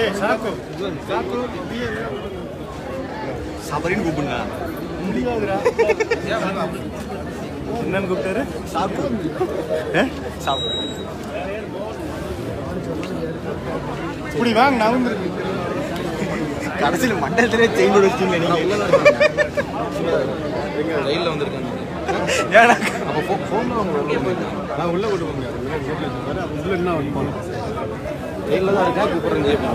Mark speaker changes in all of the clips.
Speaker 1: சபரின்னு கூப்பிடுங்க
Speaker 2: என்னன்னு கூப்பிட்டாரு
Speaker 1: சாக்கு சாக்கு
Speaker 2: இப்படி வாங்க நான் வந்து
Speaker 1: கடைசியில் மண்டலத்திலே செயின் வச்சிங்க நீங்க
Speaker 3: ரயிலில் வந்திருக்காங்க
Speaker 1: ஏன்னா
Speaker 3: அப்போ ஃபோனில் அவங்க வெளியே போயிருக்காங்க
Speaker 2: நான் உள்ள கொண்டு போங்க உள்ள என்ன வந்து போனோம்
Speaker 3: ரயிலில் தான் இருக்கா கூப்பிட்றேன் ஜெயிப்பா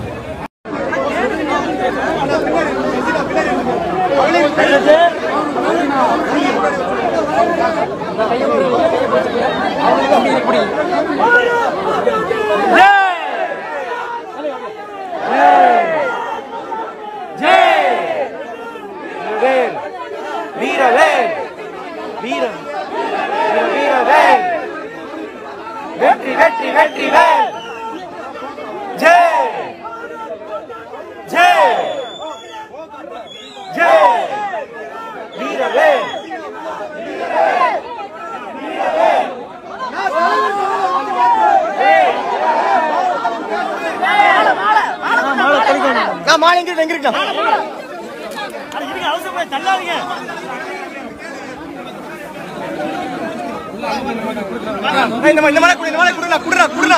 Speaker 4: வீரவேல் வீரன் வீரவேல் வெற்றி வெற்றி வெற்றி வேல் ஜெய் ஜெய் ஜெய் வீரவேல்
Speaker 1: நான் மாலை எங்க எங்க இருக்கா இந்த மா- இந்த மலை குடு இந்த மலை குடுடா குடுடா குடுடா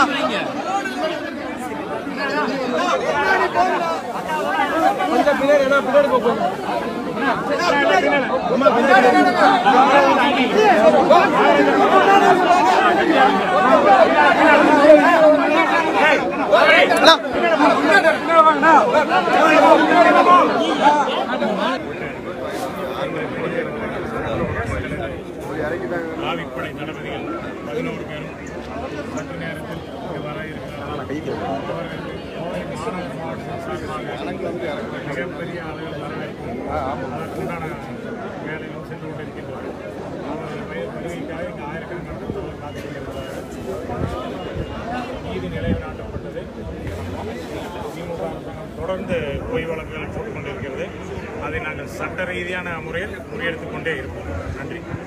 Speaker 2: ஆவிப்படை தளபதிகள் பதினோரு பேரும் சற்று நேரத்தில் இங்கு வர இருக்கிறார்கள் அவர்களுக்கு கோவை மாநகர மாவட்டத்தின் சார்பாக மிகப்பெரிய அளவில் வரவேற்பு அதற்குண்டான வேலைகளும் சென்று கொண்டிருக்கின்றனர் அவர்கள் பெயர் வருகைக்காக இங்கு ஆயிரக்கணக்கான மக்கள் காத்திருக்கிறார்கள் நீதி நிலைவு நாட்டப்பட்டது திமுக அரசாங்கம் தொடர்ந்து பொய் வழக்குகளை போட்டுக் கொண்டிருக்கிறது அதை நாங்கள் சட்ட ரீதியான முறையில் முறியெடுத்துக் கொண்டே இருப்போம் நன்றி